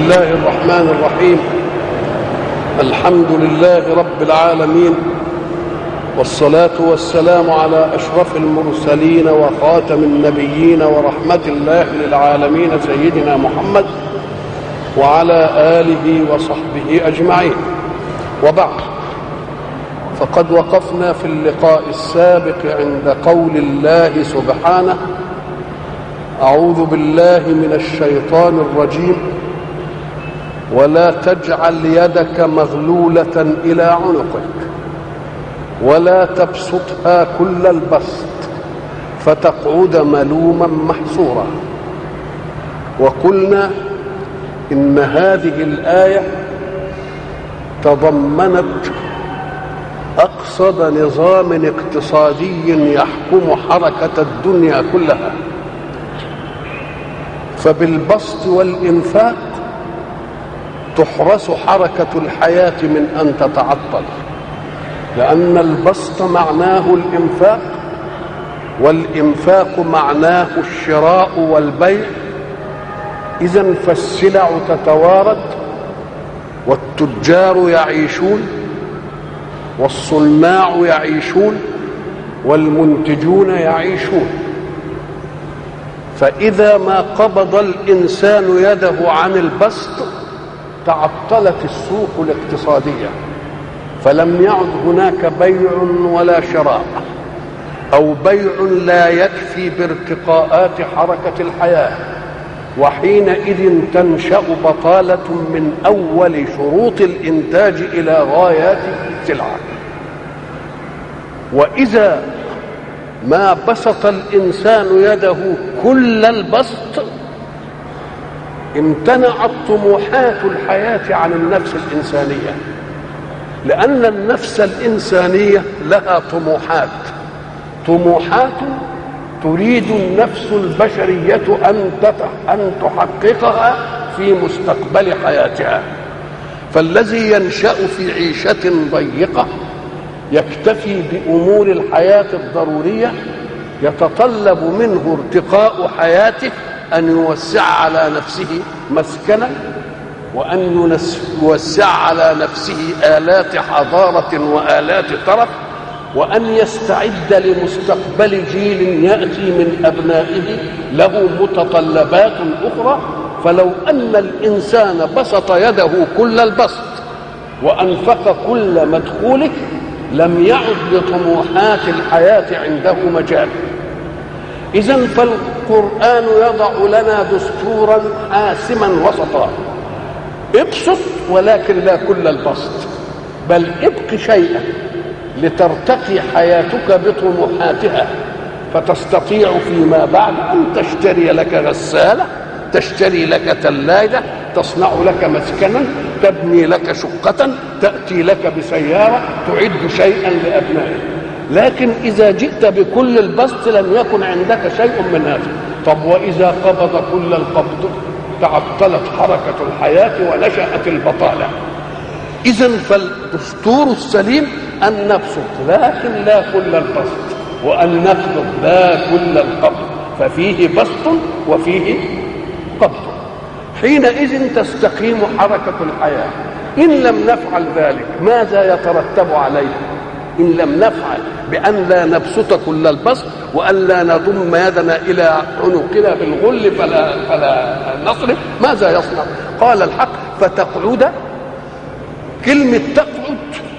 الله الرحمن الرحيم الحمد لله رب العالمين والصلاة والسلام على أشرف المرسلين وخاتم النبيين ورحمة الله للعالمين سيدنا محمد وعلى آله وصحبه أجمعين وبعد فقد وقفنا في اللقاء السابق عند قول الله سبحانه أعوذ بالله من الشيطان الرجيم ولا تجعل يدك مغلولة إلى عنقك ولا تبسطها كل البسط فتقعد ملوما محسورا وقلنا إن هذه الآية تضمنت أقصد نظام اقتصادي يحكم حركة الدنيا كلها فبالبسط والإنفاق تحرس حركة الحياة من أن تتعطل لأن البسط معناه الإنفاق والإنفاق معناه الشراء والبيع إذا فالسلع تتوارد والتجار يعيشون والصناع يعيشون والمنتجون يعيشون فإذا ما قبض الإنسان يده عن البسط تعطلت السوق الاقتصادية فلم يعد هناك بيع ولا شراء أو بيع لا يكفي بارتقاءات حركة الحياة وحينئذ تنشأ بطالة من أول شروط الإنتاج إلى غايات السلعة وإذا ما بسط الإنسان يده كل البسط امتنعت طموحات الحياة عن النفس الإنسانية لأن النفس الإنسانية لها طموحات طموحات تريد النفس البشرية أن أن تحققها في مستقبل حياتها فالذي ينشأ في عيشة ضيقة يكتفي بأمور الحياة الضرورية يتطلب منه ارتقاء حياته أن يوسع على نفسه مسكنا وأن يوسع على نفسه آلات حضارة وآلات ترف وأن يستعد لمستقبل جيل يأتي من أبنائه له متطلبات أخرى فلو أن الإنسان بسط يده كل البسط وأنفق كل مدخوله لم يعد لطموحات الحياة عنده مجال إذا فالقرآن يضع لنا دستورا حاسما وسطا ابسط ولكن لا كل البسط بل ابق شيئا لترتقي حياتك بطموحاتها فتستطيع فيما بعد أن تشتري لك غسالة تشتري لك ثلاجة تصنع لك مسكنا تبني لك شقة تأتي لك بسيارة تعد شيئا لأبنائك لكن إذا جئت بكل البسط لم يكن عندك شيء من هذا طب وإذا قبض كل القبض تعطلت حركة الحياة ونشأت البطالة إذا فالدستور السليم أن نبسط لكن لا كل البسط وأن نقبض لا كل القبض ففيه بسط وفيه قبض حينئذ تستقيم حركة الحياة إن لم نفعل ذلك ماذا يترتب عليه إن لم نفعل بأن لا نبسط كل البسط وأن لا نضم يدنا إلى عنقنا بالغل فلا, فلا نصرف ماذا يصنع قال الحق فتقعد كلمة تقعد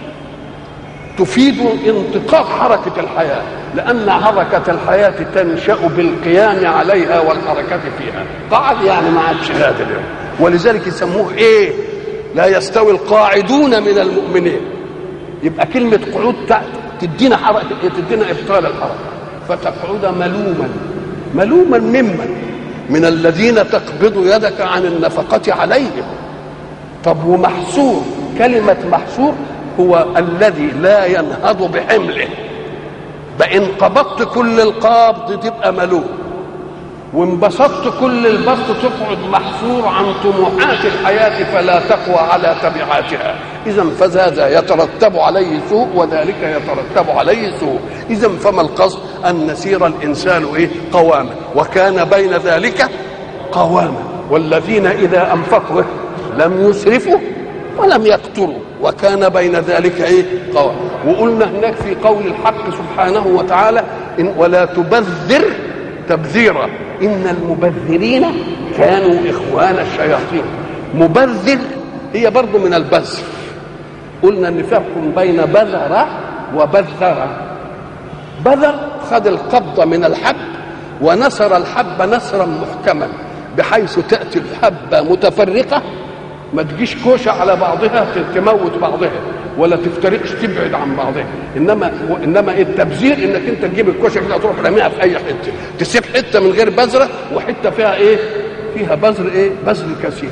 تفيد انتقاض حركة الحياة لأن حركة الحياة تنشأ بالقيام عليها والحركة فيها قعد يعني ما عادش قادر ولذلك يسموه إيه لا يستوي القاعدون من المؤمنين يبقى كلمة قعود تدينا حركة تدينا إبطال الحركة فتقعد ملوما ملوما ممن من الذين تقبض يدك عن النفقة عليهم طب ومحسور كلمة محسور هو الذي لا ينهض بحمله فإن قبضت كل القبض تبقى ملوم وان بسطت كل البسط تقعد محصور عن طموحات الحياة فلا تقوى على تبعاتها إذا فهذا يترتب عليه سوء وذلك يترتب عليه سوء إذا فما القصد أن نسير الإنسان إيه قواما وكان بين ذلك قواما والذين إذا أنفقوا لم يسرفوا ولم يقتروا وكان بين ذلك ايه قوام وقلنا هناك في قول الحق سبحانه وتعالى إن ولا تبذر تبذيرا ان المبذرين كانوا اخوان الشياطين مبذر هي برضه من البذر قلنا ان فرق بين بذر وبذر بذر خد القبضة من الحب ونصر الحب نصرا محكما بحيث تأتي الحبة متفرقة ما تجيش كوشة على بعضها تموت بعضها ولا تفترقش تبعد عن بعضها انما انما التبذير انك انت تجيب الكوشه كده تروح راميها في اي حته تسيب حته من غير بذره وحته فيها ايه؟ فيها بذر ايه؟ بذر كثير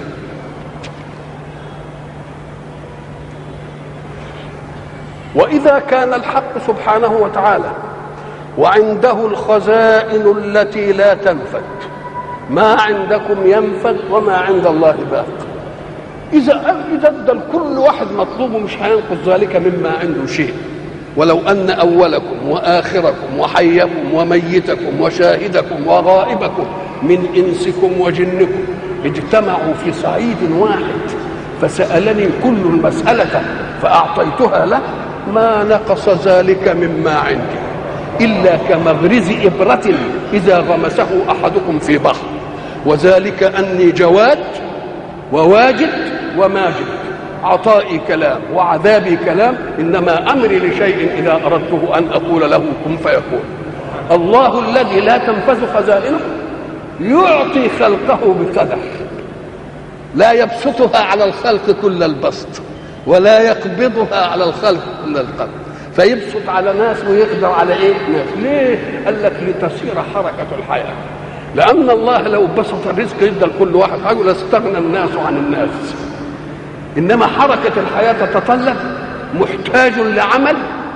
واذا كان الحق سبحانه وتعالى وعنده الخزائن التي لا تنفد ما عندكم ينفد وما عند الله باق اذا اذا ادى كل واحد مطلوبه مش هينقص ذلك مما عنده شيء ولو ان اولكم واخركم وحيكم وميتكم وشاهدكم وغائبكم من انسكم وجنكم اجتمعوا في صعيد واحد فسالني كل المساله فاعطيتها له ما نقص ذلك مما عندي إلا كمغرز إبرة إذا غمسه أحدكم في بحر وذلك أني جواد وواجد وماجد عطائي كلام وعذابي كلام إنما أمري لشيء إذا أردته أن أقول له كن فيكون الله الذي لا تنفذ خزائنه يعطي خلقه بقدر لا يبسطها على الخلق كل البسط ولا يقبضها على الخلق كل القبض فيبسط على ناس ويقدر على ايه ناس ليه قال لك لتسير حركه الحياه لان الله لو بسط الرزق يدى لكل واحد حاجه لاستغنى الناس عن الناس انما حركه الحياه تتطلب محتاج لعمل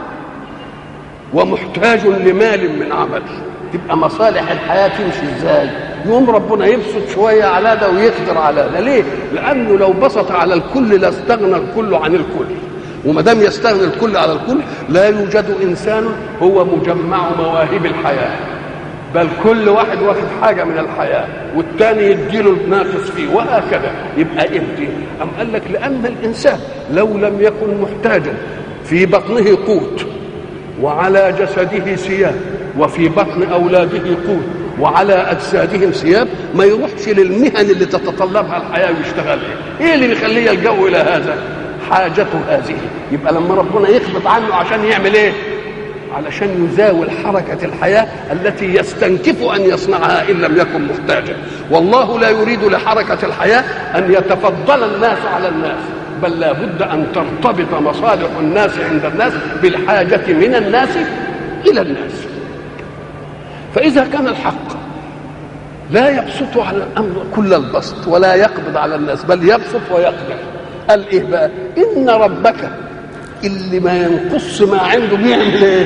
ومحتاج لمال من عمل تبقى مصالح الحياه تمشي ازاي يقوم ربنا يبسط شويه على ده ويقدر على ده ليه لانه لو بسط على الكل لاستغنى الكل عن الكل وما دام يستغني الكل على الكل لا يوجد انسان هو مجمع مواهب الحياه بل كل واحد واخد حاجه من الحياه والتاني يديله الناقص فيه وهكذا يبقى ابدي ام قال لك لان الانسان لو لم يكن محتاجا في بطنه قوت وعلى جسده ثياب وفي بطن اولاده قوت وعلى اجسادهم ثياب ما يروحش للمهن اللي تتطلبها الحياه ويشتغل ايه؟ ايه اللي بيخليه يلجأ الى هذا؟ حاجته هذه يبقى لما ربنا يقبض عنه عشان يعمل ايه علشان يزاول حركة الحياة التي يستنكف أن يصنعها إن لم يكن محتاجا والله لا يريد لحركة الحياة أن يتفضل الناس على الناس بل لا بد أن ترتبط مصالح الناس عند الناس بالحاجة من الناس إلى الناس فإذا كان الحق لا يبسط على الأمر كل البسط ولا يقبض على الناس بل يبسط ويقبض قال ايه بقى ان ربك اللي ما ينقص ما عنده بيعمل ايه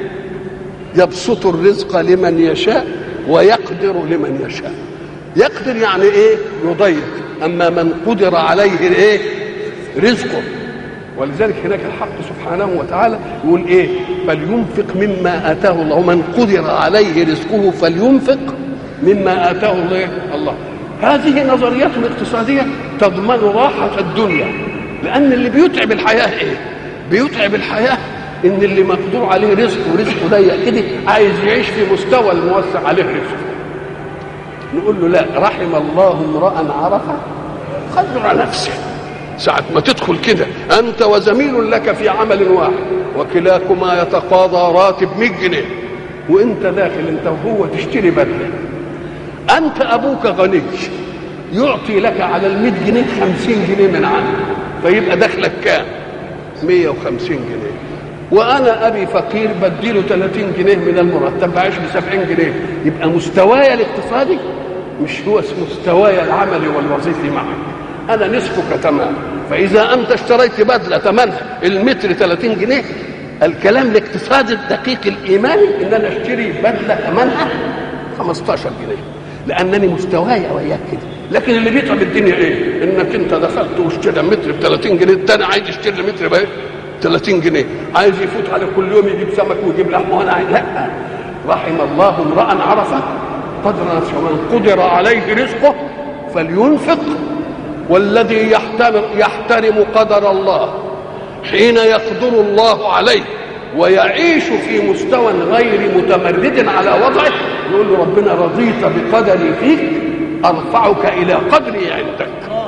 يبسط الرزق لمن يشاء ويقدر لمن يشاء يقدر يعني ايه يضيق اما من قدر عليه ايه رزقه ولذلك هناك الحق سبحانه وتعالى يقول ايه فلينفق مما اتاه الله من قدر عليه رزقه فلينفق مما اتاه الله الله هذه نظريات اقتصادية تضمن راحة الدنيا لأن اللي بيتعب الحياة إيه؟ بيتعب الحياة إن اللي مقدور عليه رزق ورزقه ضيق كده عايز يعيش في مستوى الموسع عليه رزقه نقول له لا رحم الله امرأ عرف قدر نفسه ساعة ما تدخل كده أنت وزميل لك في عمل واحد وكلاكما يتقاضى راتب 100 جنيه وأنت داخل أنت وهو تشتري بدلة أنت أبوك غني يعطي لك على المئة جنيه خمسين جنيه من عنده فيبقى دخلك كام مية وخمسين جنيه وأنا أبي فقير بديله 30 جنيه من المرتب بعيش ب 70 جنيه يبقى مستواي الاقتصادي مش هو مستواي العملي والوظيفي معك أنا نصفك تمام فإذا أنت اشتريت بدلة ثمنها المتر 30 جنيه الكلام الاقتصادي الدقيق الإيماني إن أنا أشتري بدلة ثمنها 15 جنيه لانني مستواي وياك كده لكن اللي بيتعب الدنيا ايه انك انت دخلت واشتري متر ب 30 جنيه الثاني عايز يشتري متر ب 30 جنيه عايز يفوت على كل يوم يجيب سمك ويجيب لحمه وانا عايز لا رحم الله امرا عرف قدر نفسه من قدر عليه رزقه فلينفق والذي يحترم, يحترم قدر الله حين يقدر الله عليه ويعيش في مستوى غير متمرد على وضعه يقول له ربنا رضيت بقدري فيك ارفعك الى قدري عندك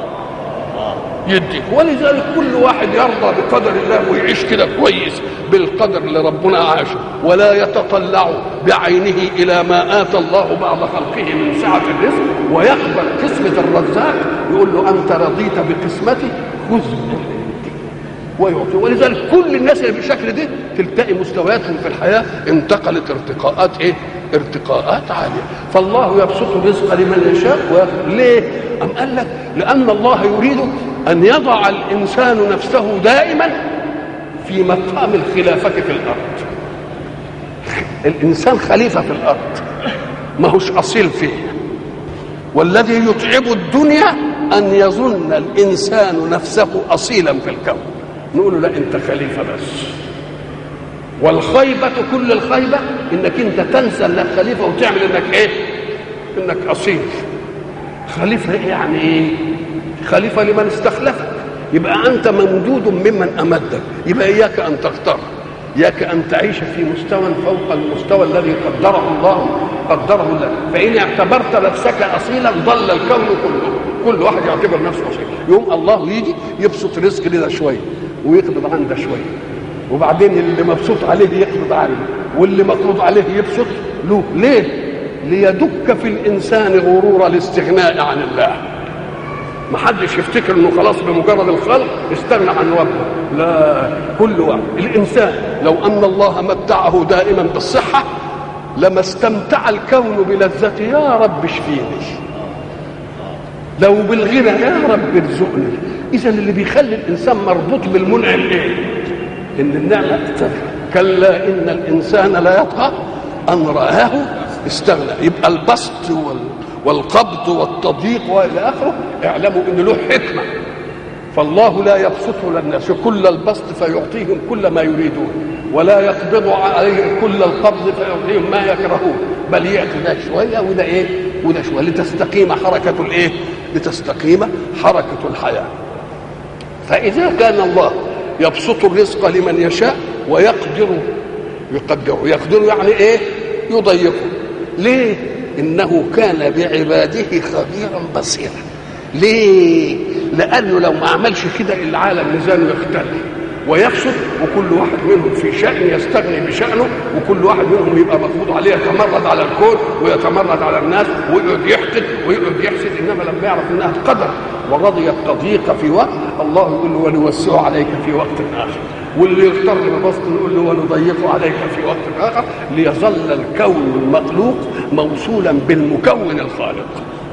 يديك ولذلك كل واحد يرضى بقدر الله ويعيش كده كويس بالقدر اللي ربنا عاشه ولا يتطلع بعينه الى ما اتى الله بعض خلقه من سعه الرزق ويقبل قسمه الرزاق يقول له انت رضيت بقسمتي خذ ويعطي ولذلك كل الناس اللي بالشكل ده تلتقي مستوياتهم في الحياه انتقلت ارتقاءات ايه؟ ارتقاءات عاليه فالله يبسط الرزق لمن يشاء ويغفر ليه؟ أم قال لك لأن الله يريد أن يضع الإنسان نفسه دائما في مقام الخلافة في الأرض الإنسان خليفة في الأرض ما هوش أصيل فيه والذي يتعب الدنيا أن يظن الإنسان نفسه أصيلا في الكون نقول له لا أنت خليفة بس والخيبة كل الخيبة إنك أنت تنسى إنك خليفة وتعمل إنك إيه؟ إنك أصيل خليفة يعني إيه؟ خليفة لمن استخلفك يبقى أنت ممدود ممن أمدك يبقى إياك أن تختار إياك أن تعيش في مستوى فوق المستوى الذي قدره الله قدره الله فإن اعتبرت نفسك أصيلا ضل الكون كله كل واحد يعتبر نفسه أصيل يوم الله يجي يبسط رزق لده شوية ويقبض عن ده شوية وبعدين اللي مبسوط عليه يقبض عنه واللي مقبوض عليه يبسط له ليه؟ ليدك في الإنسان غرور الاستغناء عن الله ما حدش يفتكر انه خلاص بمجرد الخلق استغنى عن ربه لا كل واحد الانسان لو ان الله متعه دائما بالصحه لما استمتع الكون بلذته يا رب اشفيني لو بالغنى يا رب ارزقني اذا اللي بيخلي الانسان مربوط بالمنعم ايه ان النعمه كلا ان الانسان لا يطغى ان راه استغنى يبقى البسط وال والقبض والتضييق والى اخره اعلموا ان له حكمه فالله لا يبسط للناس كل البسط فيعطيهم كل ما يريدون ولا يقبض عليهم كل القبض فيعطيهم ما يكرهون بل يعطي ده شويه وده ايه وده شويه لتستقيم حركه الايه لتستقيم حركه الحياه فاذا كان الله يبسط الرزق لمن يشاء ويقدر يقدره يقدر يعني ايه يضيقه ليه انه كان بعباده خبيرا بصيرا ليه لانه لو ما عملش كده العالم ميزانه يختل ويفسد وكل واحد منهم في شأن يستغني بشأنه وكل واحد منهم يبقى مفروض عليه يتمرد على الكون ويتمرد على الناس ويقعد يحقد ويقعد يحسد انما لما يعرف انها قدر ورضي التضييق في وقت الله يقول له ونوسعه عليك في وقت اخر واللي يختار ببسط نقول له ونضيقه عليك في وقت اخر ليظل الكون المخلوق موصولا بالمكون الخالق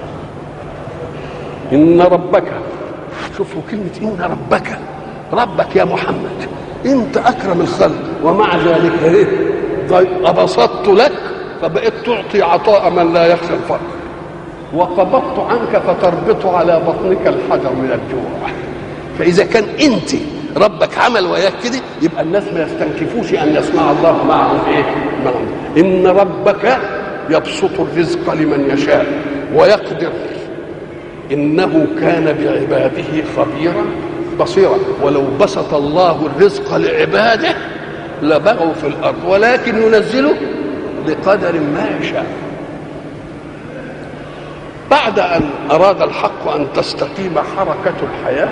ان ربك شوفوا كلمه ان ربك ربك يا محمد انت اكرم الخلق ومع ذلك ايه ابسطت لك فبقيت تعطي عطاء من لا يخشى الفقر وقبضت عنك فتربط على بطنك الحجر من الجوع فاذا كان انت ربك عمل وياك كده يبقى الناس ما يستنكفوش ان يصنع الله معهم ايه معهم ان ربك يبسط الرزق لمن يشاء ويقدر انه كان بعباده خبيرا بصيرا ولو بسط الله الرزق لعباده لبغوا في الارض ولكن ينزله بقدر ما يشاء بعد ان اراد الحق ان تستقيم حركه الحياه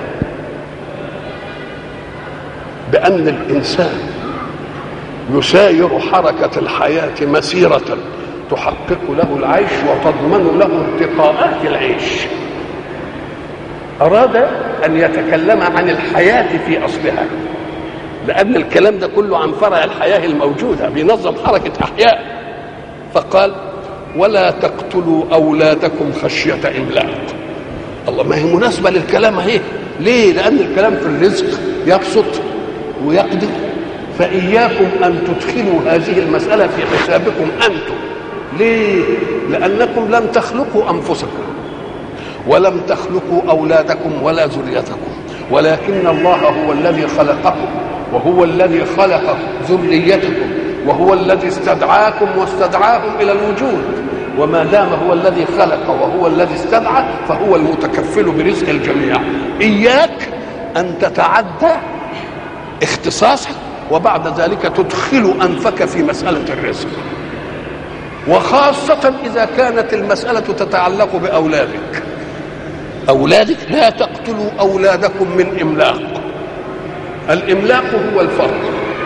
بان الانسان يساير حركه الحياه مسيره تحقق له العيش وتضمن له ارتقاءات العيش أراد أن يتكلم عن الحياة في أصلها لأن الكلام ده كله عن فرع الحياة الموجودة بينظم حركة أحياء فقال ولا تقتلوا أولادكم خشية إملاق الله ما هي مناسبة للكلام اهي ليه؟ لأن الكلام في الرزق يبسط ويقدر فإياكم أن تدخلوا هذه المسألة في حسابكم أنتم ليه؟ لأنكم لم تخلقوا أنفسكم ولم تخلقوا اولادكم ولا ذريتكم ولكن الله هو الذي خلقكم وهو الذي خلق ذريتكم وهو الذي استدعاكم واستدعاهم الى الوجود وما دام هو الذي خلق وهو الذي استدعى فهو المتكفل برزق الجميع إياك أن تتعدى اختصاصك وبعد ذلك تدخل أنفك في مسألة الرزق وخاصة إذا كانت المسألة تتعلق بأولادك أولادك لا تقتلوا أولادكم من إملاق الإملاق هو الفرق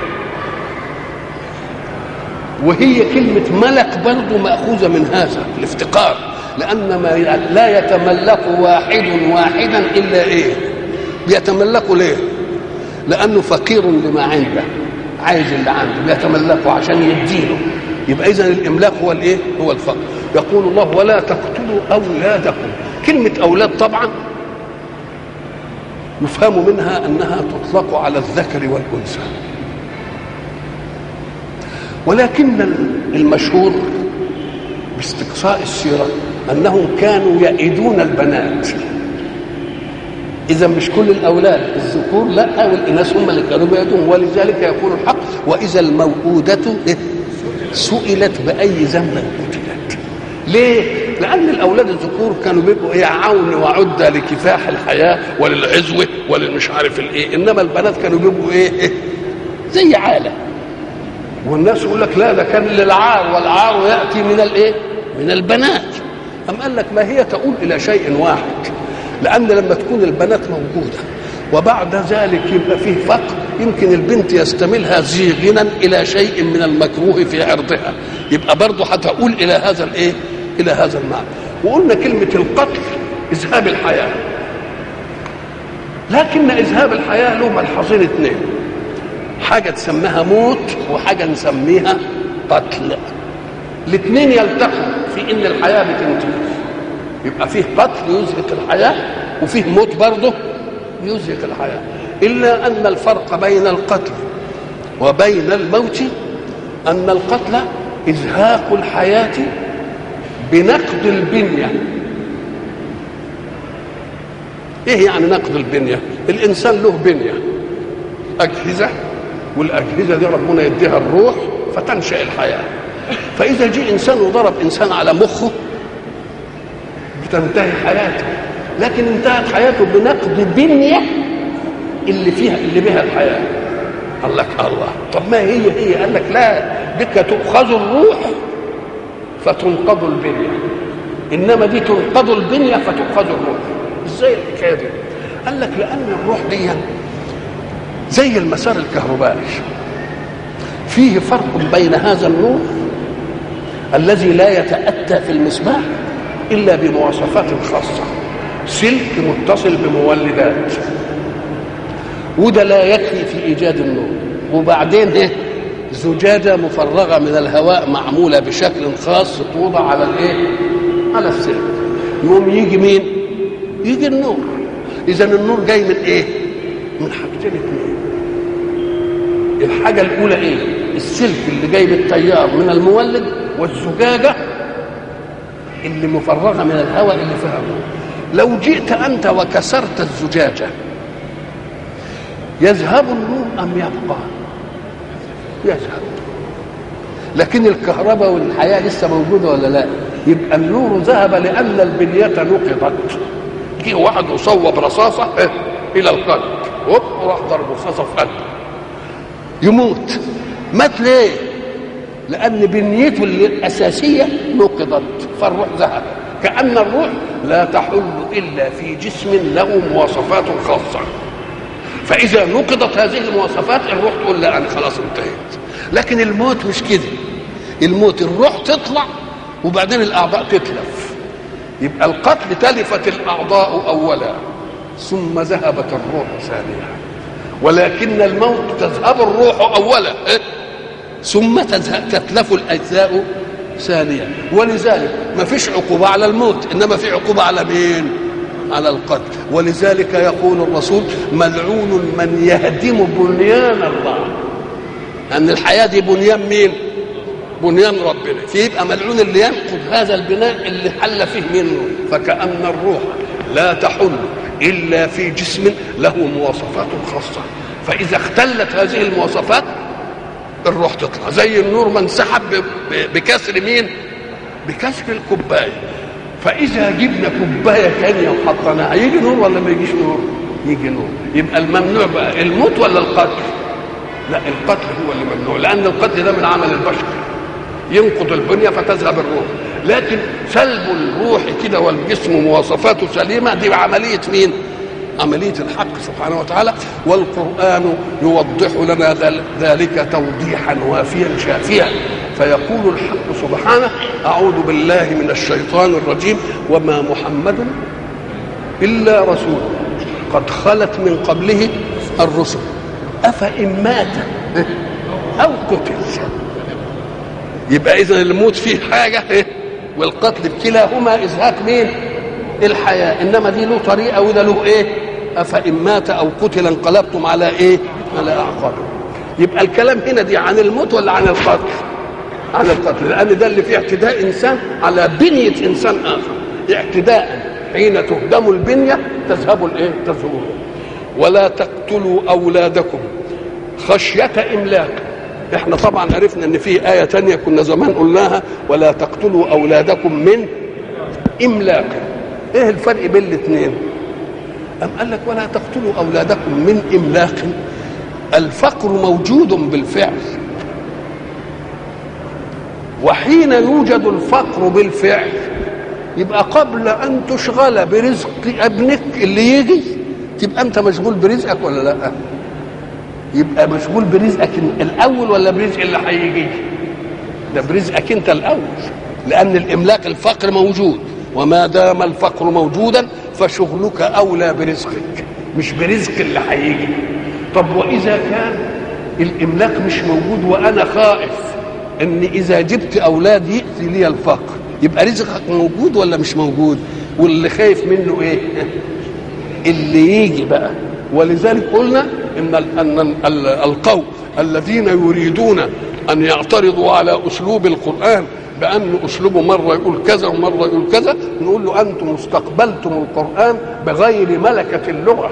وهي كلمة ملك برضه مأخوذة من هذا الافتقار لأن ما لا يتملك واحد واحدا إلا إيه بيتملكه ليه لأنه فقير لما عنده عايز اللي عنده بيتملكه عشان يديله يبقى إذا الإملاك هو الإيه هو الفقر يقول الله ولا تقتلوا أولادكم كلمة أولاد طبعا يفهم منها أنها تطلق على الذكر والأنثى ولكن المشهور باستقصاء السيرة أنهم كانوا يئدون البنات إذا مش كل الأولاد الذكور لا والإناث هم اللي كانوا بيئدون ولذلك يقول الحق وإذا الموءودة سئلت بأي ذنب قتلت ليه؟ لأن الأولاد الذكور كانوا بيبقوا إيه عون وعدة لكفاح الحياة وللعزوة وللمش عارف الإيه إنما البنات كانوا بيبقوا إيه, إيه؟ زي عالة والناس يقول لك لا ده كان للعار والعار يأتي من الإيه؟ من البنات أم قال لك ما هي تقول إلى شيء واحد لأن لما تكون البنات موجودة وبعد ذلك يبقى فيه فقر يمكن البنت يستملها زيغنا الى شيء من المكروه في عرضها يبقى برضه هتقول الى هذا الايه الى هذا المعنى وقلنا كلمه القتل اذهاب الحياه لكن اذهاب الحياه له ملحظين اثنين حاجه تسميها موت وحاجه نسميها قتل الاثنين يلتقوا في ان الحياه بتنتهي يبقى فيه قتل يزهق الحياه وفيه موت برضه يزهق الحياه إلا أن الفرق بين القتل وبين الموت أن القتل إزهاق الحياة بنقد البنية إيه يعني نقد البنية الإنسان له بنية أجهزة والأجهزة دي ربنا يديها الروح فتنشأ الحياة فإذا جاء إنسان وضرب إنسان على مخه بتنتهي حياته لكن انتهت حياته بنقد بنيه اللي فيها اللي بها الحياه قال لك الله طب ما هي هي قال لك لا بك تؤخذ الروح فتنقض البنيه انما دي تنقض البنيه فتؤخذ الروح ازاي الحكايه دي قال لك لان الروح دي زي المسار الكهربائي فيه فرق بين هذا النور الذي لا يتاتى في المصباح الا بمواصفات خاصه سلك متصل بمولدات وده لا يكفي في ايجاد النور وبعدين ايه زجاجه مفرغه من الهواء معموله بشكل خاص توضع على الايه على السلك يقوم يجي مين يجي النور اذا النور جاي من ايه من حاجتين اثنين الحاجه الاولى ايه السلك اللي جاي بالتيار من المولد والزجاجه اللي مفرغه من الهواء اللي فيها النور لو جئت انت وكسرت الزجاجه يذهب النور ام يبقى يذهب لكن الكهرباء والحياه لسه موجوده ولا لا يبقى النور ذهب لان البنيه نقضت جه واحد وصوب رصاصه إيه؟ الى القلب هوب وراح ضرب رصاصه في قلبه يموت مات ليه لان بنيته الاساسيه نقضت فالروح ذهب كان الروح لا تحل الا في جسم له مواصفات خاصه فاذا نقضت هذه المواصفات الروح تقول لا انا خلاص انتهيت لكن الموت مش كده الموت الروح تطلع وبعدين الاعضاء تتلف يبقى القتل تلفت الاعضاء اولا ثم ذهبت الروح ثانيا ولكن الموت تذهب الروح اولا ثم تتلف الاجزاء ثانيا ولذلك ما فيش عقوبه على الموت انما في عقوبه على مين على القتل ولذلك يقول الرسول ملعون من يهدم بنيان الله أن الحياة دي بنيان مين بنيان ربنا فيبقى ملعون اللي ينقض هذا البناء اللي حل فيه منه فكأن الروح لا تحل إلا في جسم له مواصفات خاصة فإذا اختلت هذه المواصفات الروح تطلع زي النور ما انسحب بكسر مين بكسر الكوبايه فاذا جبنا كوبايه ثانيه وحطيناها يجي نور ولا ما يجيش نور؟ يجي نور يبقى الممنوع بقى الموت ولا القتل؟ لا القتل هو اللي ممنوع لان القتل ده من عمل البشر ينقض البنيه فتذهب الروح لكن سلب الروح كده والجسم مواصفاته سليمه دي عمليه مين؟ عملية الحق سبحانه وتعالى والقرآن يوضح لنا ذلك توضيحا وافيا شافيا فيقول الحق سبحانه أعوذ بالله من الشيطان الرجيم وما محمد إلا رسول قد خلت من قبله الرسل أفإن مات أو قتل يبقى إذا الموت فيه حاجة والقتل كلاهما إزهاق مين؟ الحياة إنما دي له طريقة وده له إيه أفإن مات أو قتل انقلبتم على إيه على أعقابكم يبقى الكلام هنا دي عن الموت ولا عن القتل عن القتل لأن ده اللي فيه اعتداء إنسان على بنية إنسان آخر اعتداء حين تهدم البنية تذهب الإيه تذهب ولا تقتلوا أولادكم خشية إملاق احنا طبعا عرفنا ان في آية تانية كنا زمان قلناها ولا تقتلوا أولادكم من إملاق ايه الفرق بين الاثنين أم قال لك ولا تقتلوا أولادكم من إملاق الفقر موجود بالفعل وحين يوجد الفقر بالفعل يبقى قبل أن تشغل برزق ابنك اللي يجي تبقى أنت مشغول برزقك ولا لا يبقى مشغول برزقك الأول ولا برزق اللي هيجي ده برزقك أنت الأول لأن الإملاق الفقر موجود وما دام الفقر موجودا فشغلك اولى برزقك مش برزق اللي هيجي طب واذا كان الاملاك مش موجود وانا خائف ان اذا جبت اولاد ياتي لي الفقر يبقى رزقك موجود ولا مش موجود واللي خايف منه ايه اللي يجي بقى ولذلك قلنا ان ان القوم الذين يريدون ان يعترضوا على اسلوب القران بأن أسلوبه مرة يقول كذا ومرة يقول كذا نقول له أنتم استقبلتم القرآن بغير ملكة اللغة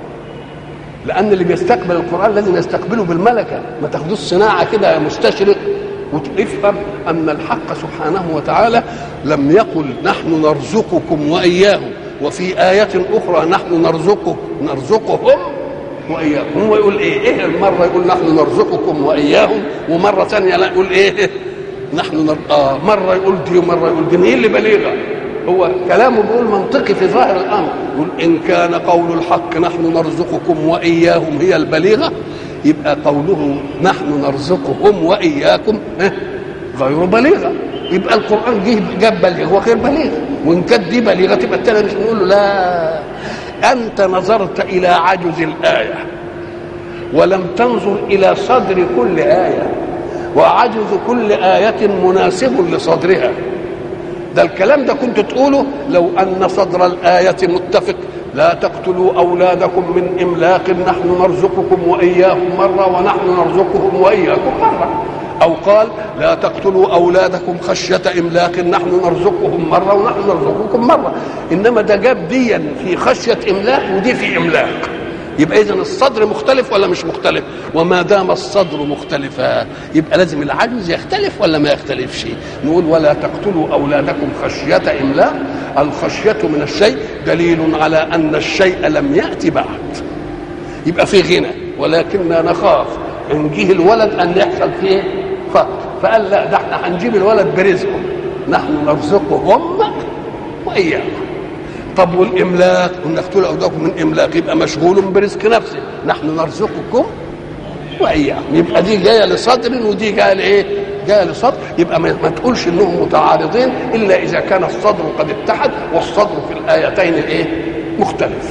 لأن اللي بيستقبل القرآن لازم يستقبله بالملكة ما تاخدوش صناعة كده يا مستشرق وتفهم أن الحق سبحانه وتعالى لم يقل نحن نرزقكم وإياهم وفي آية أخرى نحن نرزقه نرزقهم وإياكم هو يقول إيه إيه مرة يقول نحن نرزقكم وإياهم ومرة ثانية لا يقول إيه نحن نر... آه مرة يقول دي ومرة يقول دي هي اللي بليغة هو كلامه بيقول منطقي في ظاهر الأمر يقول إن كان قول الحق نحن نرزقكم وإياهم هي البليغة يبقى قوله نحن نرزقهم وإياكم غير بليغة يبقى القرآن جه جاب بليغ وغير بليغ وإن كانت دي بليغة تبقى التانية مش نقول له لا أنت نظرت إلى عجز الآية ولم تنظر إلى صدر كل آية وعجز كل آية مناسب لصدرها ده الكلام ده كنت تقوله لو أن صدر الآية متفق لا تقتلوا أولادكم من إملاق نحن نرزقكم وإياهم مرة ونحن نرزقهم وإياكم مرة أو قال لا تقتلوا أولادكم خشية إملاق نحن نرزقهم مرة ونحن نرزقكم مرة إنما ده جاب ديا في خشية إملاق ودي في إملاق يبقى اذا الصدر مختلف ولا مش مختلف وما دام الصدر مختلفا يبقى لازم العجز يختلف ولا ما يختلفش نقول ولا تقتلوا اولادكم خشيه املاق الخشيه من الشيء دليل على ان الشيء لم ياتي بعد يبقى في غنى ولكننا نخاف ان جه الولد ان يحصل فيه فقر فقال لا ده احنا هنجيب الولد برزقه نحن نرزقهم واياكم طب والاملاك قلنا اقتلوا اولادكم من املاك يبقى مشغول برزق نفسه نحن نرزقكم واياكم يبقى دي جايه لصدر ودي جايه لايه؟ جايه لصدر يبقى ما, ما تقولش انهم متعارضين الا اذا كان الصدر قد اتحد والصدر في الايتين الايه؟ مختلف.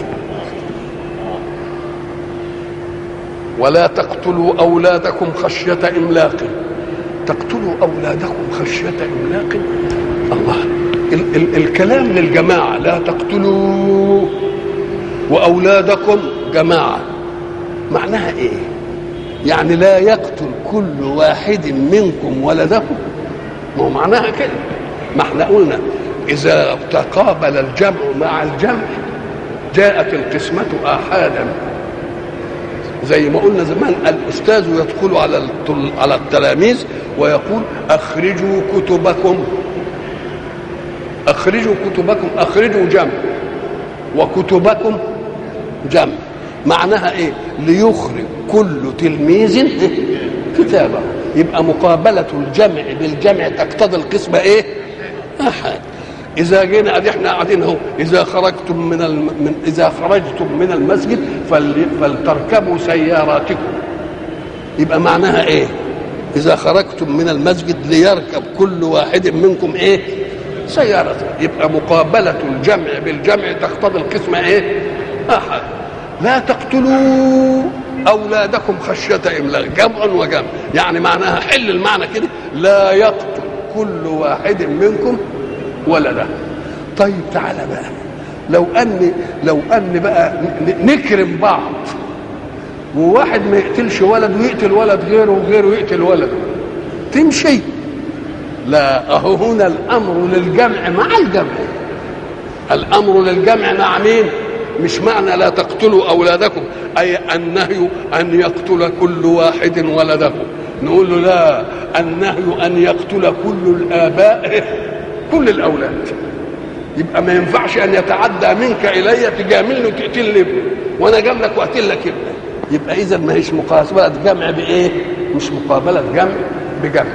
ولا تقتلوا اولادكم خشيه املاق تقتلوا اولادكم خشيه املاق الله ال- ال- الكلام للجماعة لا تقتلوا وأولادكم جماعة معناها إيه يعني لا يقتل كل واحد منكم ولدكم ما هو معناها كده ما احنا قلنا إذا تقابل الجمع مع الجمع جاءت القسمة آحادا زي ما قلنا زمان الأستاذ يدخل على على التلاميذ ويقول أخرجوا كتبكم اخرجوا كتبكم اخرجوا جمع وكتبكم جمع معناها ايه ليخرج كل تلميذ كتابه يبقى مقابلة الجمع بالجمع تقتضي القسمة ايه احد اذا جينا ادي احنا قاعدين اهو اذا خرجتم من, الم... من اذا خرجتم من المسجد فل... فلتركبوا سياراتكم يبقى معناها ايه اذا خرجتم من المسجد ليركب كل واحد منكم ايه سيارته يبقى مقابلة الجمع بالجمع تقتضي القسمة ايه احد لا تقتلوا اولادكم خشيه املاق جمع وجمع يعني معناها حل المعنى كده لا يقتل كل واحد منكم ولده طيب تعالى بقى لو ان لو ان بقى نكرم بعض وواحد ما يقتلش ولد ويقتل ولد غيره وغيره يقتل ولد تمشي لا اهو هنا الامر للجمع مع الجمع الامر للجمع مع مين مش معنى لا تقتلوا اولادكم اي النهي ان يقتل كل واحد ولده نقول له لا النهي ان يقتل كل الاباء كل الاولاد يبقى ما ينفعش ان يتعدى منك الي تجاملني وتقتل لي ابني وانا جاملك واقتل لك ابني يبقى اذا ما هيش مقابله جمع بايه مش مقابله جمع بجمع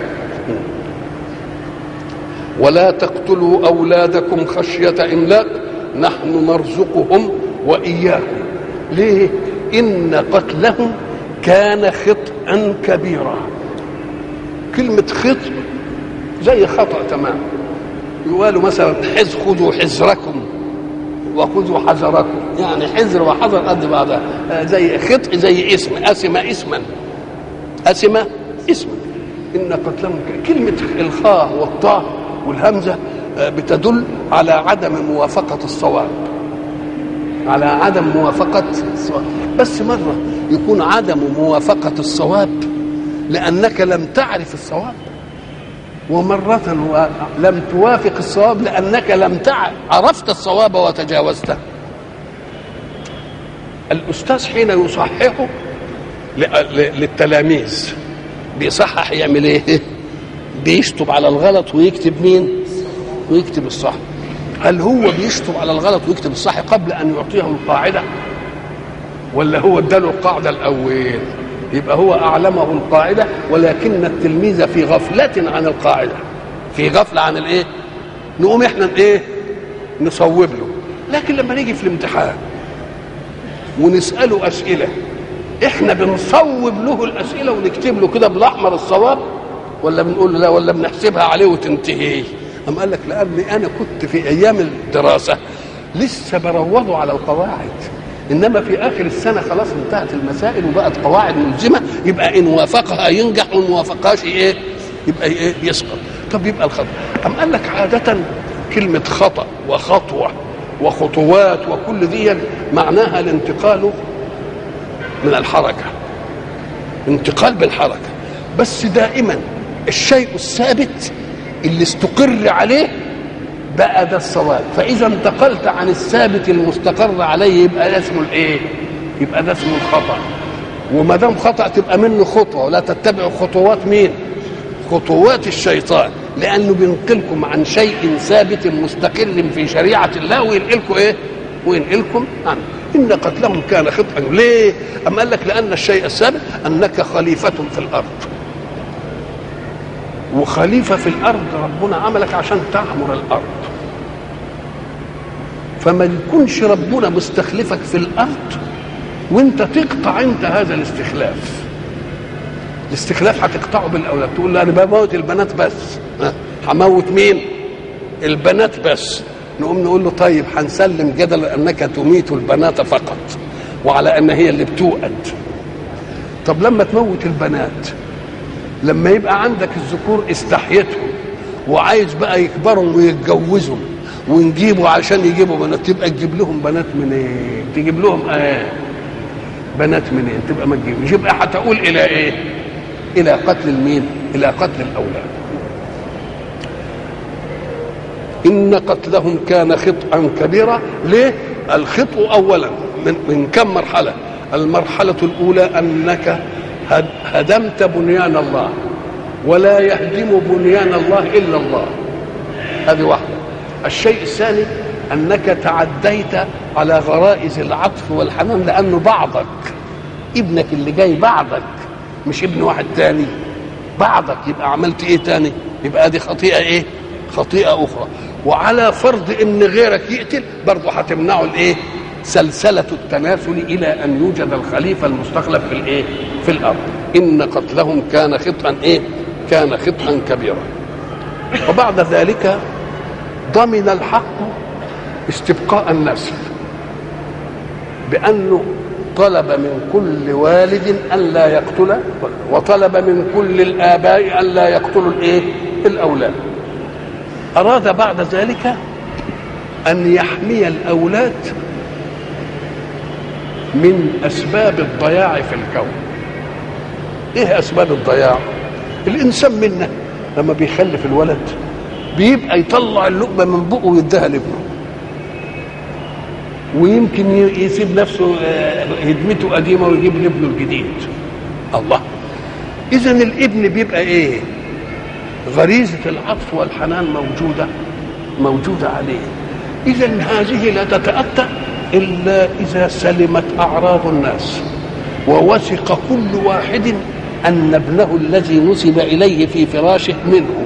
ولا تقتلوا اولادكم خشيه املاق نحن نرزقهم واياكم ليه ان قتلهم كان خطئا كبيرا كلمه خطء زي خطا تمام يقالوا مثلا حز خذوا حذركم وخذوا حذركم يعني حذر وحذر قد بعضها زي خطء زي اسم اسم اسما اسم اسما ان قتلهم كلمه الخاء والطاء والهمزه بتدل على عدم موافقه الصواب على عدم موافقة الصواب بس مرة يكون عدم موافقة الصواب لأنك لم تعرف الصواب ومرة لم توافق الصواب لأنك لم تعرف عرفت الصواب وتجاوزته الأستاذ حين يصححه للتلاميذ بيصحح يعمل ايه بيشطب على الغلط ويكتب مين ويكتب الصح هل هو بيشطب على الغلط ويكتب الصح قبل ان يعطيهم القاعده ولا هو اداله القاعده الاول يبقى هو اعلمه القاعده ولكن التلميذ في غفله عن القاعده في غفله عن الايه نقوم احنا ايه نصوب له لكن لما نيجي في الامتحان ونساله اسئله احنا بنصوب له الاسئله ونكتب له كده بالاحمر الصواب ولا بنقول له لا ولا بنحسبها عليه وتنتهي أم قال لك لأني أنا كنت في أيام الدراسة لسه بروضوا على القواعد إنما في آخر السنة خلاص انتهت المسائل وبقت قواعد ملزمة يبقى إن وافقها ينجح وإن وافقهاش إيه يبقى إيه يسقط طب يبقى الخطأ أم قال لك عادة كلمة خطأ وخطوة وخطوات وكل دي معناها الانتقال من الحركة انتقال بالحركة بس دائما الشيء الثابت اللي استقر عليه بقى ده الصواب فاذا انتقلت عن الثابت المستقر عليه يبقى ده اسمه الايه يبقى ده اسمه الخطا وما دام خطا تبقى منه خطوه ولا تتبعوا خطوات مين خطوات الشيطان لانه بينقلكم عن شيء ثابت مستقر في شريعه الله وينقلكم ايه وينقلكم عنه ان قتلهم كان خطئا ليه اما قال لك لان الشيء الثابت انك خليفه في الارض وخليفة في الأرض ربنا عملك عشان تعمر الأرض فما يكونش ربنا مستخلفك في الأرض وانت تقطع انت هذا الاستخلاف الاستخلاف هتقطعه بالاولاد تقول له انا بموت البنات بس هموت مين البنات بس نقوم نقول له طيب هنسلم جدل انك تميت البنات فقط وعلى ان هي اللي بتوأد طب لما تموت البنات لما يبقى عندك الذكور استحيتهم وعايز بقى يكبروا ويتجوزوا ونجيبوا عشان يجيبوا بنات تبقى تجيب لهم بنات منين؟ إيه؟ تجيب لهم ايه؟ بنات منين؟ إيه؟ تبقى ما تجيبش يبقى هتقول الى ايه؟ الى قتل المين؟ الى قتل الاولاد. ان قتلهم كان خطئا كبيرا، ليه؟ الخطء اولا من, من كم مرحله؟ المرحله الاولى انك هدمت بنيان الله ولا يهدم بنيان الله الا الله هذه واحده الشيء الثاني انك تعديت على غرائز العطف والحنان لانه بعضك ابنك اللي جاي بعضك مش ابن واحد تاني بعضك يبقى عملت ايه تاني يبقى دي خطيئه ايه خطيئه اخرى وعلى فرض ان غيرك يقتل برضه هتمنعه الايه سلسله التناسل الى ان يوجد الخليفه المستخلف في الايه في الارض ان قتلهم كان خطئا ايه كان خطئا كبيرا وبعد ذلك ضمن الحق استبقاء النسل بانه طلب من كل والد ان لا يقتل وطلب من كل الاباء ان لا يقتلوا الايه الاولاد اراد بعد ذلك ان يحمي الاولاد من اسباب الضياع في الكون ايه اسباب الضياع الانسان منا لما بيخلف الولد بيبقى يطلع اللقمه من بقه ويديها لابنه ويمكن يسيب نفسه هدمته قديمه ويجيب لابنه الجديد الله اذا الابن بيبقى ايه غريزه العطف والحنان موجوده موجوده عليه اذا هذه لا تتاتى الا اذا سلمت اعراض الناس ووثق كل واحد ان ابنه الذي نسب اليه في فراشه منه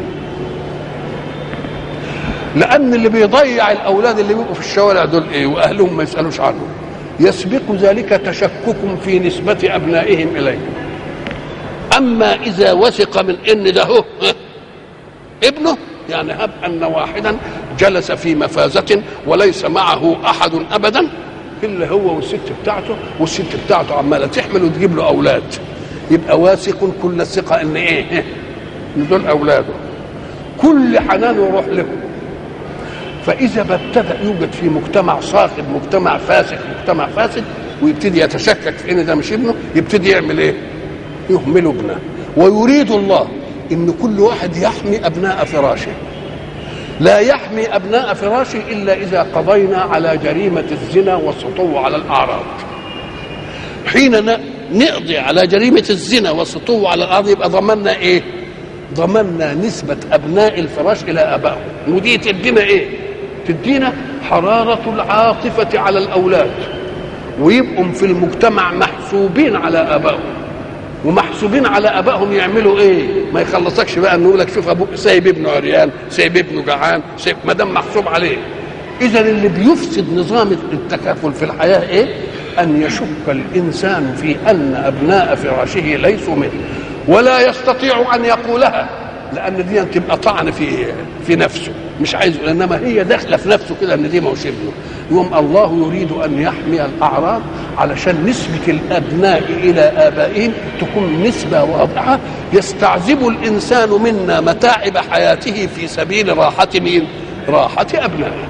لان اللي بيضيع الاولاد اللي بيبقوا في الشوارع دول ايه واهلهم ما يسالوش عنهم يسبق ذلك تشكك في نسبه ابنائهم اليه اما اذا وثق من ان ده هو ابنه يعني هب ان واحدا جلس في مفازه وليس معه احد ابدا الا هو والست بتاعته والست بتاعته عماله تحمل وتجيب له اولاد يبقى واثق كل الثقه ان ايه ان دول اولاده كل حنانه يروح لهم فاذا ما ابتدا يوجد في مجتمع صاخب مجتمع فاسد مجتمع فاسد ويبتدي يتشكك في ان ده مش ابنه يبتدي يعمل ايه يهمل ابنه ويريد الله ان كل واحد يحمي ابناء فراشه لا يحمي ابناء فراشه الا اذا قضينا على جريمه الزنا والسطو على الاعراض حين نقضي على جريمه الزنا والسطو على الاعراض يبقى ضمننا ايه ضمننا نسبة أبناء الفراش إلى آبائهم ودي تدينا إيه؟ تدينا حرارة العاطفة على الأولاد ويبقوا في المجتمع محسوبين على آبائهم ومحسوبين على ابائهم يعملوا ايه؟ ما يخلصكش بقى انه يقول لك شوف ابوك سايب ابنه عريان، سايب ابنه جعان، سايب ما دام محسوب عليه. اذا اللي بيفسد نظام التكافل في الحياه ايه؟ ان يشك الانسان في ان ابناء فراشه ليسوا منه ولا يستطيع ان يقولها لان دي تبقى طعن في في نفسه مش عايز انما هي داخله في نفسه كده ان دي ما هوش ابنه يوم الله يريد ان يحمي الاعراض علشان نسبه الابناء الى ابائهم تكون نسبه واضحه يستعذب الانسان منا متاعب حياته في سبيل راحه مين؟ راحه ابنائه.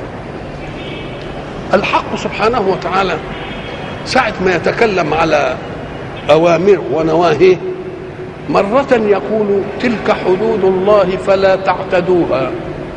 الحق سبحانه وتعالى ساعة ما يتكلم على أوامر ونواهيه مرة يقول تلك حدود الله فلا تعتدوها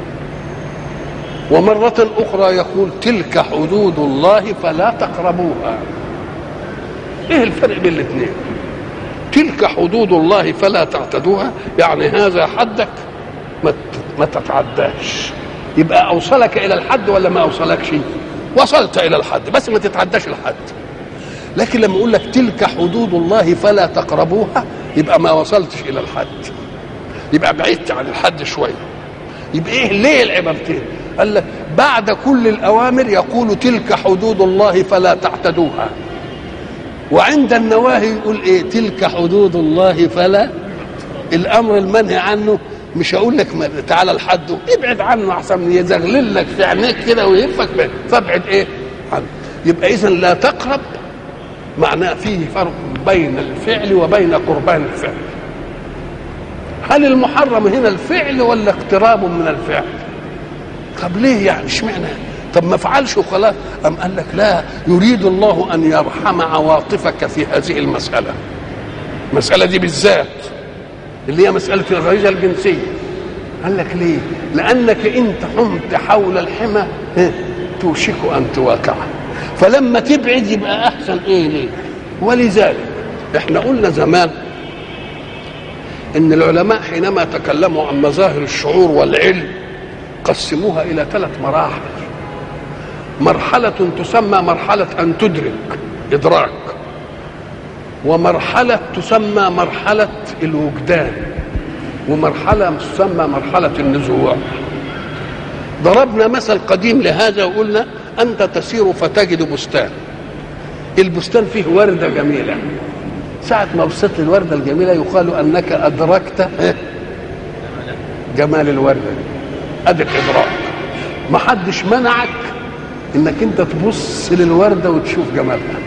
ومرة أخرى يقول تلك حدود الله فلا تقربوها إيه الفرق بين الاثنين تلك حدود الله فلا تعتدوها يعني هذا حدك ما ما تتعداش يبقى أوصلك إلى الحد ولا ما أوصلكش وصلت إلى الحد بس ما تتعداش الحد لكن لما يقول لك تلك حدود الله فلا تقربوها يبقى ما وصلتش الى الحد يبقى بعدت عن الحد شويه يبقى ايه ليه العبارتين قال لك بعد كل الاوامر يقول تلك حدود الله فلا تعتدوها وعند النواهي يقول ايه تلك حدود الله فلا الامر المنهي عنه مش هقول لك تعالى لحده ابعد عنه احسن يزغلل لك في عينيك كده ويهفك فابعد ايه عنه يبقى اذا لا تقرب معناه فيه فرق بين الفعل وبين قربان الفعل هل المحرم هنا الفعل ولا اقتراب من الفعل طب ليه يعني اشمعنى طب ما افعلش وخلاص ام قال لك لا يريد الله ان يرحم عواطفك في هذه المساله المساله دي بالذات اللي هي مساله الغريزه الجنسيه قال لك ليه لانك ان حمت حول الحمى توشك ان تواقعه فلما تبعد يبقى احسن ايه ليه ولذلك احنا قلنا زمان ان العلماء حينما تكلموا عن مظاهر الشعور والعلم قسموها الى ثلاث مراحل مرحله تسمى مرحله ان تدرك ادراك ومرحله تسمى مرحله الوجدان ومرحله تسمى مرحله النزوع ضربنا مثل قديم لهذا وقلنا انت تسير فتجد بستان البستان فيه ورده جميله ساعة ما بصيت للوردة الجميلة يقال أنك أدركت جمال الوردة دي أدي الإدراك ما حدش منعك إنك أنت تبص للوردة وتشوف جمالها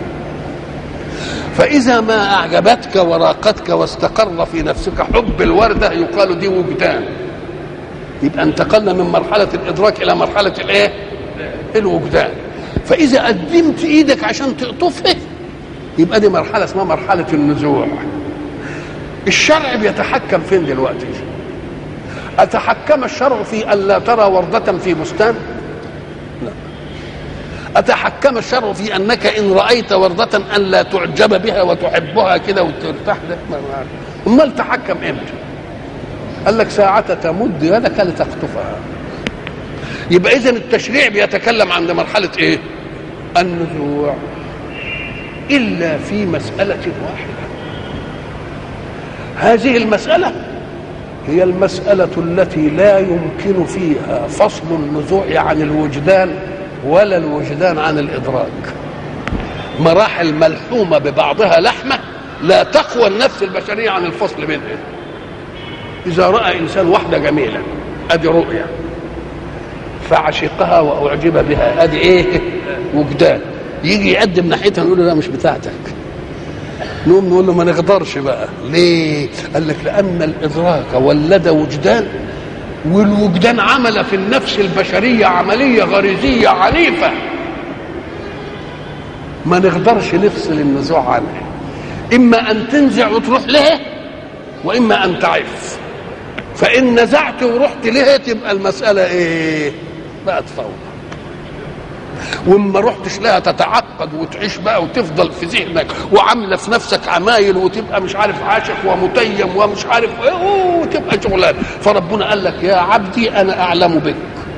فإذا ما أعجبتك وراقتك واستقر في نفسك حب الوردة يقال دي وجدان يبقى انتقلنا من مرحلة الإدراك إلى مرحلة الإيه؟ الوجدان فإذا قدمت إيدك عشان تقطفها يبقى دي مرحله اسمها مرحله النزوع الشرع بيتحكم فين دلوقتي اتحكم الشرع في ان لا ترى ورده في بستان لا اتحكم الشرع في انك ان رايت ورده ان لا تعجب بها وتحبها كده وترتاح امال تحكم امتى قال لك ساعة تمد يدك لتخطفها يبقى اذا التشريع بيتكلم عند مرحلة ايه النزوع إلا في مسألة واحدة هذه المسألة هي المسألة التي لا يمكن فيها فصل النزوع عن الوجدان ولا الوجدان عن الإدراك مراحل ملحومة ببعضها لحمة لا تقوى النفس البشرية عن الفصل منها إذا رأى إنسان واحدة جميلة أدي رؤية فعشقها وأعجب بها أدي إيه وجدان يجي يقدم ناحيتها نقول له لا مش بتاعتك نقوم نقول له ما نقدرش بقى ليه قال لك لان الادراك ولد وجدان والوجدان عمل في النفس البشريه عمليه غريزيه عنيفه ما نقدرش نفصل النزوع عنها اما ان تنزع وتروح لها واما ان تعف فان نزعت ورحت لها تبقى المساله ايه بقت فوضى وما رحتش لها تتعقد وتعيش بقى وتفضل في ذهنك وعامله في نفسك عمايل وتبقى مش عارف عاشق ومتيم ومش عارف ايه وتبقى شغلان فربنا قال لك يا عبدي انا اعلم بك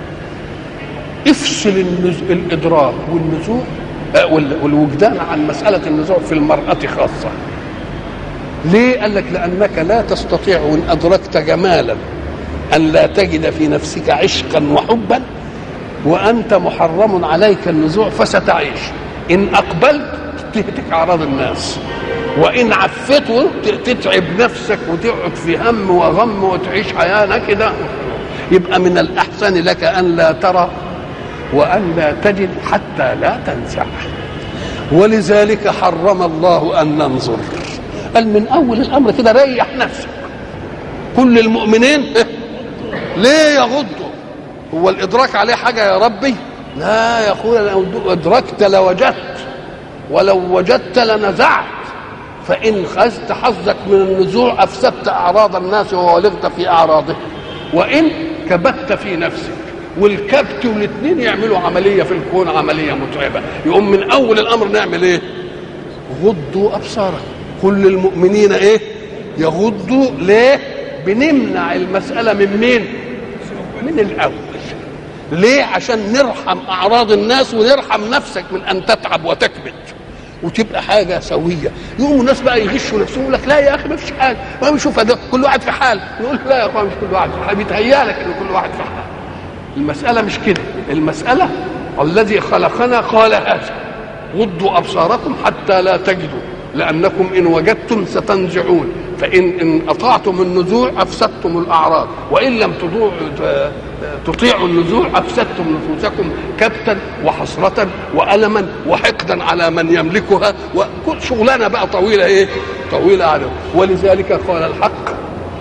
افصل النز... الادراك والنزوع والوجدان عن مساله النزوع في المراه خاصه ليه قال لك لانك لا تستطيع ان ادركت جمالا ان لا تجد في نفسك عشقا وحبا وانت محرم عليك النزوع فستعيش ان اقبلت تهتك اعراض الناس وان عفيت تتعب نفسك وتقعد في هم وغم وتعيش حياه كده يبقى من الاحسن لك ان لا ترى وان لا تجد حتى لا تنزع ولذلك حرم الله ان ننظر قال من اول الامر كده ريح نفسك كل المؤمنين ليه يغضوا هو الادراك عليه حاجه يا ربي لا يا اخويا لو ادركت لوجدت ولو وجدت لنزعت فان خذت حظك من النزوع افسدت اعراض الناس وولغت في اعراضهم وان كبت في نفسك والكبت والاثنين يعملوا عمليه في الكون عمليه متعبه يقوم من اول الامر نعمل ايه غضوا ابصارهم كل المؤمنين ايه يغضوا ليه بنمنع المساله من مين من الاول ليه عشان نرحم اعراض الناس ونرحم نفسك من ان تتعب وتكبت وتبقى حاجه سويه يقوموا الناس بقى يغشوا نفسهم يقول لك لا يا اخي ما فيش حاجه ما بنشوف ده كل واحد في حال نقول لا يا اخوان مش كل واحد في حال بيتهيأ لك ان كل واحد في حال المساله مش كده المساله الذي خلقنا قال هذا غضوا ابصاركم حتى لا تجدوا لانكم ان وجدتم ستنزعون فان ان اطعتم النزوع افسدتم الاعراض وان لم تطيعوا النزوع افسدتم نفوسكم كبتا وحسره والما وحقدا على من يملكها وكل شغلانه بقى طويله ايه؟ طويله على ولذلك قال الحق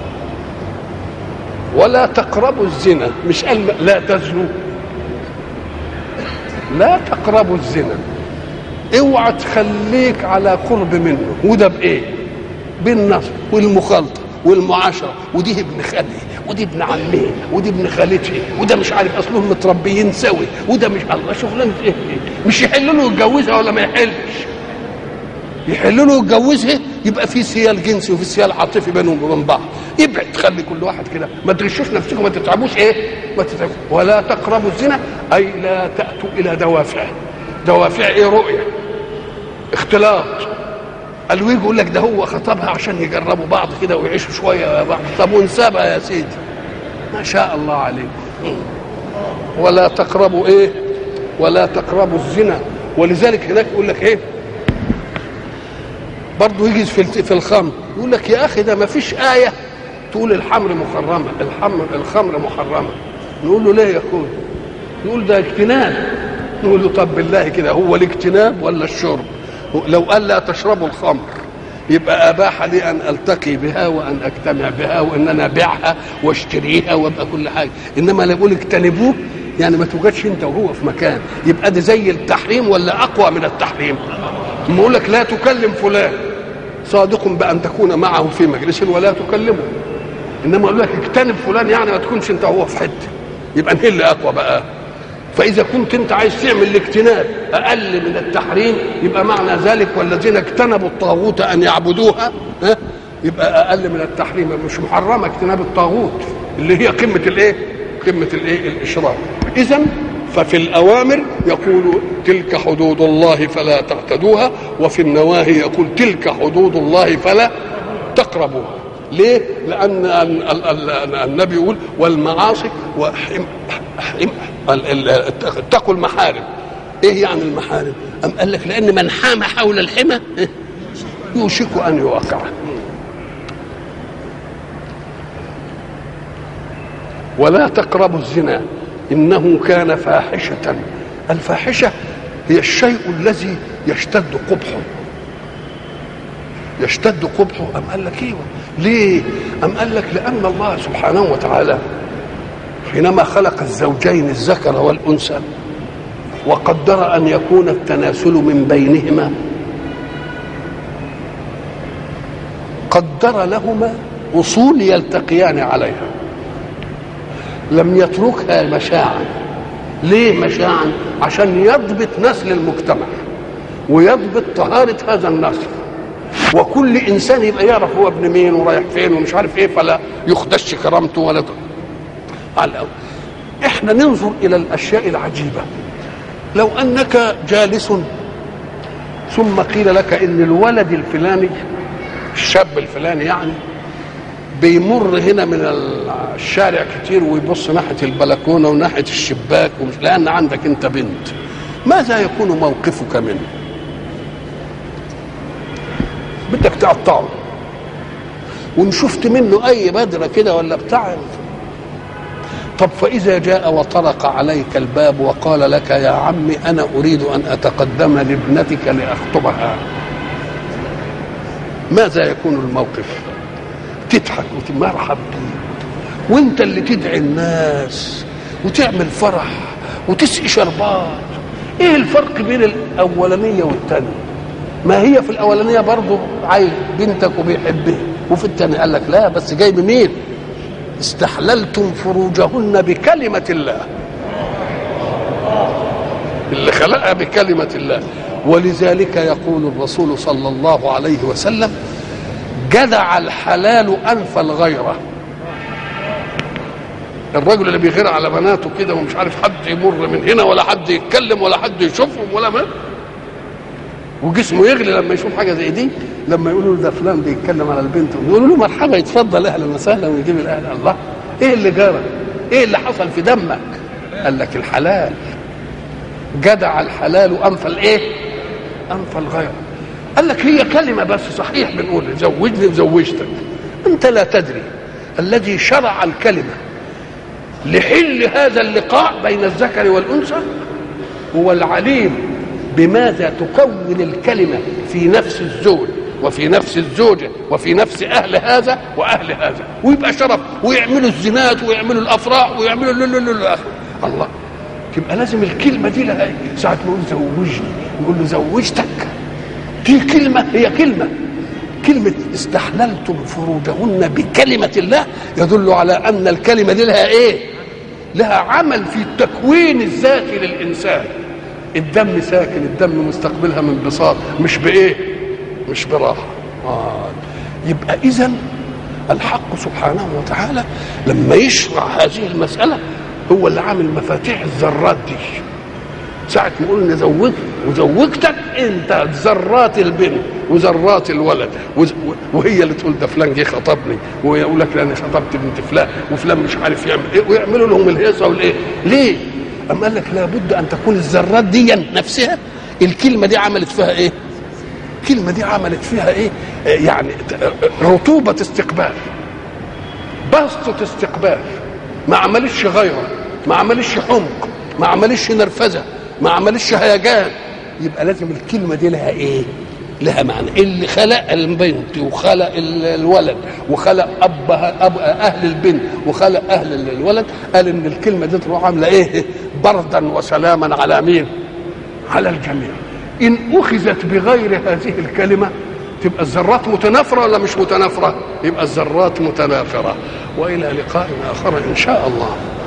ولا تقربوا الزنا مش قال لا تزنوا لا تقربوا الزنا اوعى تخليك على قرب منه وده بايه بالنصر والمخالطه والمعاشره ودي ابن خالي ودي ابن عمي ودي ابن خالتي وده مش عارف اصلهم متربيين سوي وده مش الله شغلانه ايه مش يحل له يتجوزها ولا ما يحلش يحل له يتجوزها يبقى في سيال جنسي وفي سيال عاطفي بينهم وبين بعض ابعد خلي كل واحد كده ما تغشوش نفسكم ما تتعبوش ايه ما تتعبوش ولا تقربوا الزنا اي لا تاتوا الى دوافعه دوافع ايه رؤيه اختلاط قالوا يجي يقول لك ده هو خطبها عشان يجربوا بعض كده ويعيشوا شويه يا بعض طب ونسابها يا سيدي ما شاء الله عليكم ولا تقربوا ايه ولا تقربوا الزنا ولذلك هناك يقول لك ايه برضه يجي في في الخمر يقول لك يا اخي ده ما فيش ايه تقول الحمر محرمه الحمر الخمر محرمه نقول له ليه يا اخوي يقول ده اجتناب نقول له طب بالله كده هو الاجتناب ولا الشرب لو قال لا تشربوا الخمر يبقى اباح لي ان التقي بها وان اجتمع بها وان انا ابيعها واشتريها وابقى كل حاجه انما لا يقول اجتنبوه يعني ما توجدش انت وهو في مكان يبقى ده زي التحريم ولا اقوى من التحريم ثم يقول لك لا تكلم فلان صادق بان تكون معه في مجلس ولا تكلمه انما يقول لك اجتنب فلان يعني ما تكونش انت وهو في حته يبقى مين اللي اقوى بقى فاذا كنت انت عايز تعمل الاجتناب اقل من التحريم يبقى معنى ذلك والذين اجتنبوا الطاغوت ان يعبدوها ها يبقى اقل من التحريم مش محرمه اجتناب الطاغوت اللي هي قمه الايه قمه الايه الاشراك اذا ففي الاوامر يقول تلك حدود الله فلا تعتدوها وفي النواهي يقول تلك حدود الله فلا تقربوها ليه؟ لأن النبي يقول والمعاصي وحم اتقوا المحارم ايه يعني المحارم؟ أم قال لك لأن من حام حول الحمى يوشك أن يوقع ولا تقربوا الزنا إنه كان فاحشة الفاحشة هي الشيء الذي يشتد قبحه يشتد قبحه أم قال لك ايوه ليه أم قال لك لأن الله سبحانه وتعالى حينما خلق الزوجين الذكر والأنثى وقدر أن يكون التناسل من بينهما قدر لهما أصول يلتقيان عليها لم يتركها مشاعا ليه مشاعا عشان يضبط نسل المجتمع ويضبط طهارة هذا النسل وكل انسان يبقى يعرف هو ابن مين ورايح فين ومش عارف ايه فلا يخدش كرامته ولا على الأول. احنا ننظر الى الاشياء العجيبه لو انك جالس ثم قيل لك ان الولد الفلاني الشاب الفلاني يعني بيمر هنا من الشارع كتير ويبص ناحيه البلكونه وناحيه الشباك ومش لان عندك انت بنت ماذا يكون موقفك منه؟ بدك تقطعه وان شفت منه اي بدره كده ولا بتاع طب فاذا جاء وطرق عليك الباب وقال لك يا عمي انا اريد ان اتقدم لابنتك لاخطبها ماذا يكون الموقف تضحك وتمرحب وانت اللي تدعي الناس وتعمل فرح وتسقي شربات ايه الفرق بين الاولانيه والثانيه ما هي في الاولانيه برضه عايز بنتك وبيحبها وفي الثانيه قال لك لا بس جاي بمين استحللتم فروجهن بكلمه الله اللي خلقها بكلمه الله ولذلك يقول الرسول صلى الله عليه وسلم جدع الحلال انف الغيره الرجل اللي بيغير على بناته كده ومش عارف حد يمر من هنا ولا حد يتكلم ولا حد يشوفهم ولا ما وجسمه يغلي لما يشوف حاجه زي دي لما يقولوا له ده فلان بيتكلم على البنت يقولوا له مرحبا يتفضل اهلا وسهلا ويجيب الاهل الله ايه اللي جرى؟ ايه اللي حصل في دمك؟ قال لك الحلال جدع الحلال انف الايه؟ انف الغير قال لك هي كلمه بس صحيح بنقول زوجني زوجتك انت لا تدري الذي شرع الكلمه لحل هذا اللقاء بين الذكر والانثى هو العليم بماذا تكون الكلمه في نفس الزوج وفي نفس الزوجه وفي نفس اهل هذا واهل هذا ويبقى شرف ويعملوا الزنات ويعملوا الافراح ويعملوا لولولو الله تبقى لازم الكلمه دي لها إيه؟ ساعه ما يقول زوجني يقول له زوجتك دي كلمه هي كلمه كلمة استحللتم فروجهن بكلمة الله يدل على أن الكلمة دي لها إيه؟ لها عمل في التكوين الذاتي للإنسان الدم ساكن الدم مستقبلها من بساط مش بإيه؟ مش براحة آه. يبقى اذا الحق سبحانه وتعالى لما يشرع هذه المساله هو اللي عامل مفاتيح الذرات دي ساعة ما قلنا زوج وزوجتك انت ذرات البنت وذرات الولد وز- وهي اللي تقول ده فلان جه خطبني ويقول لك لا انا خطبت بنت فلان وفلان مش عارف يعمل ايه ويعملوا لهم الهيصه والايه ليه؟ اما قال لك لابد ان تكون الذرات دي نفسها الكلمه دي عملت فيها ايه؟ الكلمه دي عملت فيها ايه؟ آه، يعني ت- رطوبه استقبال بسطة استقبال ما عملش غيره ما عملش حمق ما عملش نرفزه ما عملش هيجان يبقى لازم الكلمه دي لها ايه؟ لها معنى اللي خلق البنت وخلق ال- الولد وخلق اب اب اهل البنت وخلق اهل ال- الولد قال ان الكلمه دي تروح عامله ايه؟ بردا وسلاما على مين؟ على الجميع ان اخذت بغير هذه الكلمه تبقى الذرات متنافره ولا مش متنافره؟ يبقى الذرات متنافره والى لقاء اخر ان شاء الله